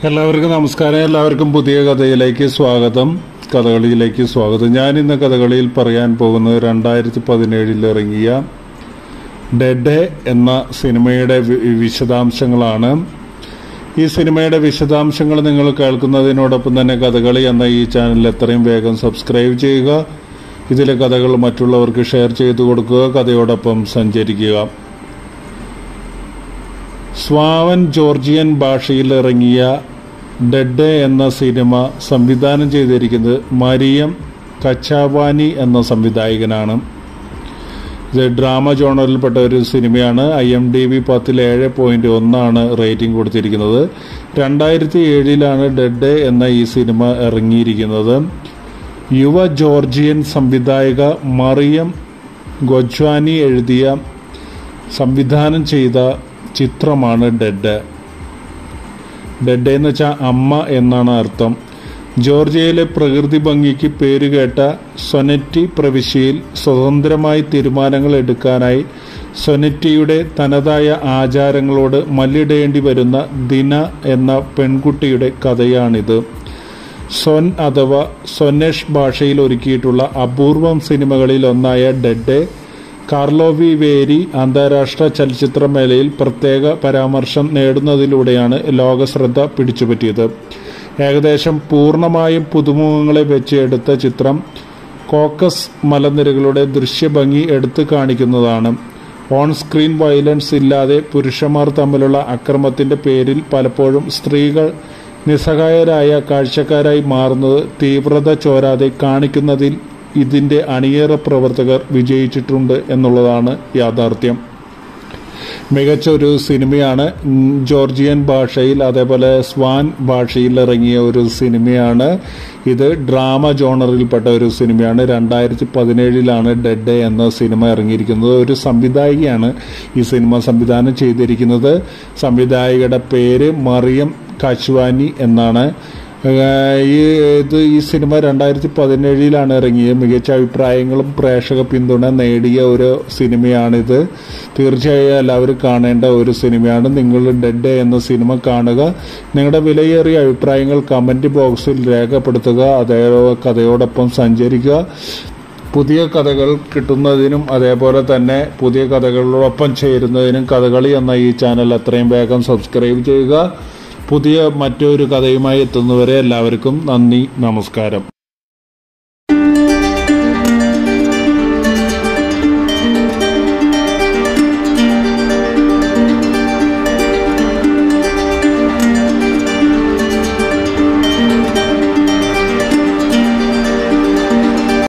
എല്ലാവർക്കും നമസ്കാരം എല്ലാവർക്കും പുതിയ കഥയിലേക്ക് സ്വാഗതം കഥകളിയിലേക്ക് സ്വാഗതം ഞാൻ ഇന്ന് കഥകളിയിൽ പറയാൻ പോകുന്നത് രണ്ടായിരത്തി പതിനേഴിൽ ഇറങ്ങിയ ഡെഡ് എന്ന സിനിമയുടെ വി- വിശദാംശങ്ങളാണ് ഈ സിനിമയുടെ വിശദാംശങ്ങൾ നിങ്ങൾ കേൾക്കുന്നതിനോടൊപ്പം തന്നെ കഥകളി എന്ന ഈ ചാനൽ എത്രയും വേഗം സബ്സ്ക്രൈബ് ചെയ്യുക ഇതിലെ കഥകൾ മറ്റുള്ളവർക്ക് ഷെയർ ചെയ്തു കൊടുക്കുക കഥയോടൊപ്പം സഞ്ചരിക്കുക സ്വാവൻ ജോർജിയൻ ഭാഷയിൽ ഇറങ്ങിയ ഡെഡ് എന്ന സിനിമ സംവിധാനം ചെയ്തിരിക്കുന്നത് മരിയം കച്ചാവാനി എന്ന സംവിധായകനാണ് ഇത് ഡ്രാമ ജോണറിൽപ്പെട്ട ഒരു സിനിമയാണ് ഐ എം ഡി ബി പത്തിൽ ഏഴ് പോയിന്റ് ഒന്നാണ് റേറ്റിംഗ് കൊടുത്തിരിക്കുന്നത് രണ്ടായിരത്തി ഏഴിലാണ് ഡെഡ് എന്ന ഈ സിനിമ ഇറങ്ങിയിരിക്കുന്നത് യുവ ജോർജിയൻ സംവിധായക മറിയം ഗൊജ്വാനി എഴുതിയ സംവിധാനം ചെയ്ത ചിത്രമാണ് ഡെഡ് ഡെഡ് എന്ന് വെച്ചാൽ അമ്മ എന്നാണ് അർത്ഥം ജോർജിയയിലെ പ്രകൃതി ഭംഗിക്ക് പേരുകേട്ട സൊനറ്റി പ്രവിശ്യയിൽ സ്വതന്ത്രമായി തീരുമാനങ്ങൾ എടുക്കാനായി സൊനറ്റിയുടെ തനതായ ആചാരങ്ങളോട് മല്ലിടേണ്ടി വരുന്ന ദിന എന്ന പെൺകുട്ടിയുടെ കഥയാണിത് സൊൻ അഥവാ സൊനേഷ് ഭാഷയിൽ ഒരുക്കിയിട്ടുള്ള അപൂർവം സിനിമകളിൽ ഒന്നായ ഡെഡ് കാർലോവി വേരി അന്താരാഷ്ട്ര ചലച്ചിത്രമേളയിൽ പ്രത്യേക പരാമർശം നേടുന്നതിലൂടെയാണ് ലോകശ്രദ്ധ പിടിച്ചുപറ്റിയത് ഏകദേശം പൂർണ്ണമായും പുതുമുഖങ്ങളെ വെച്ച് എടുത്ത ചിത്രം കോക്കസ് മലനിരകളുടെ ദൃശ്യഭംഗി എടുത്തു കാണിക്കുന്നതാണ് ഓൺ സ്ക്രീൻ വയലൻസ് ഇല്ലാതെ പുരുഷന്മാർ തമ്മിലുള്ള അക്രമത്തിന്റെ പേരിൽ പലപ്പോഴും സ്ത്രീകൾ നിസ്സഹായരായ കാഴ്ചക്കാരായി മാറുന്നത് തീവ്രത ചോരാതെ കാണിക്കുന്നതിൽ ഇതിന്റെ അണിയേറ പ്രവർത്തകർ വിജയിച്ചിട്ടുണ്ട് എന്നുള്ളതാണ് യാഥാർത്ഥ്യം മികച്ച ഒരു സിനിമയാണ് ഉം, ജോർജിയൻ ഭാഷയിൽ അതേപോലെ സ്വാൻ ഭാഷയിൽ ഇറങ്ങിയ ഒരു സിനിമയാണ് ഇത് ഡ്രാമ ജോണറിൽപ്പെട്ട ഒരു സിനിമയാണ് രണ്ടായിരത്തി പതിനേഴിലാണ് ഡെഡ് എന്ന സിനിമ ഇറങ്ങിയിരിക്കുന്നത് ഒരു സംവിധായികയാണ് ഈ സിനിമ സംവിധാനം ചെയ്തിരിക്കുന്നത് സംവിധായികയുടെ പേര് മറിയം കശ്വാനി എന്നാണ് ഏഹ് ഈ ഇത് ഈ സിനിമ രണ്ടായിരത്തി പതിനേഴിലാണ് ഇറങ്ങിയത് മികച്ച അഭിപ്രായങ്ങളും പ്രേക്ഷക പിന്തുണ നേടിയ ഒരു സിനിമയാണിത് തീർച്ചയായും എല്ലാവരും കാണേണ്ട ഒരു സിനിമയാണ് നിങ്ങൾ ഡെഡ് എന്ന സിനിമ കാണുക നിങ്ങളുടെ വിലയേറിയ അഭിപ്രായങ്ങൾ കമന്റ് ബോക്സിൽ രേഖപ്പെടുത്തുക അതേ കഥയോടൊപ്പം സഞ്ചരിക്കുക പുതിയ കഥകൾ കിട്ടുന്നതിനും അതേപോലെ തന്നെ പുതിയ കഥകളോടൊപ്പം ചേരുന്നതിനും കഥകളി എന്ന ഈ ചാനൽ എത്രയും വേഗം സബ്സ്ക്രൈബ് ചെയ്യുക പുതിയ മറ്റൊരു കഥയുമായി എത്തുന്നവരെ എല്ലാവർക്കും നന്ദി നമസ്കാരം